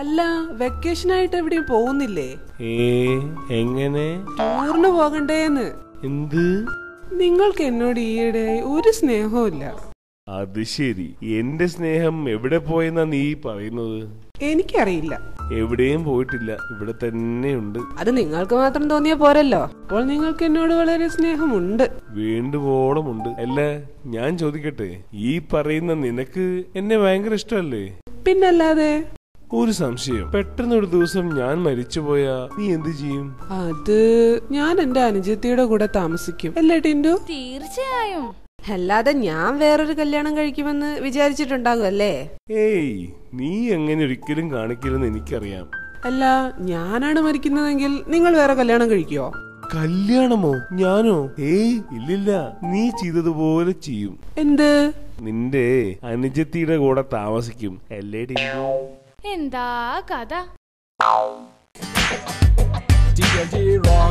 അല്ല വെക്കേഷനായിട്ട് എവിടെയും പോകുന്നില്ലേ ഏ എങ്ങനെ ടൂറിന് പോകണ്ടേന്ന് എന്ത് നിങ്ങൾക്ക് എന്നോട് ഈയിടെ ഒരു സ്നേഹവും ഇല്ല അത് ശരി എന്റെ സ്നേഹം എവിടെ പോയെന്നാ നീ പറയുന്നത് എനിക്കറിയില്ല എവിടെയും പോയിട്ടില്ല ഇവിടെ തന്നെയുണ്ട് അത് നിങ്ങൾക്ക് മാത്രം തോന്നിയ പോരല്ലോ അപ്പോൾ നിങ്ങൾക്ക് എന്നോട് വളരെ സ്നേഹമുണ്ട് വേണ്ടുവോളമുണ്ട് അല്ല ഞാൻ ചോദിക്കട്ടെ ഈ പറയുന്ന നിനക്ക് എന്നെ ഭയങ്കര ഇഷ്ടമല്ലേ പിന്നല്ലാതെ ഒരു സംശയം പെട്ടെന്ന് ഒരു ദിവസം ഞാൻ മരിച്ചുപോയാ നീ എന്ത് ചെയ്യും അത് ഞാൻ എന്റെ അനുജത്തിയുടെ കൂടെ താമസിക്കും അല്ലേ ടിൻഡു തീർച്ചയായും അല്ലാതെ ഞാൻ വേറൊരു കല്യാണം കഴിക്കുമെന്ന് വിചാരിച്ചിട്ടുണ്ടാകും അല്ലേ ഏയ് നീ അങ്ങനെ ഒരിക്കലും കാണിക്കില്ലെന്ന് എനിക്കറിയാം അല്ല ഞാനാണ് മരിക്കുന്നതെങ്കിൽ നിങ്ങൾ വേറെ കല്യാണം കഴിക്കുവോ കല്യാണമോ ഞാനോ ഏയ് ഇല്ലില്ല നീ ചെയ്തതുപോലെ ചെയ്യും എന്ത് നിന്റെ അനുജത്തിയുടെ കൂടെ താമസിക്കും അല്ലേ ടിങ്കു എന്താ കഥ TNT Rock.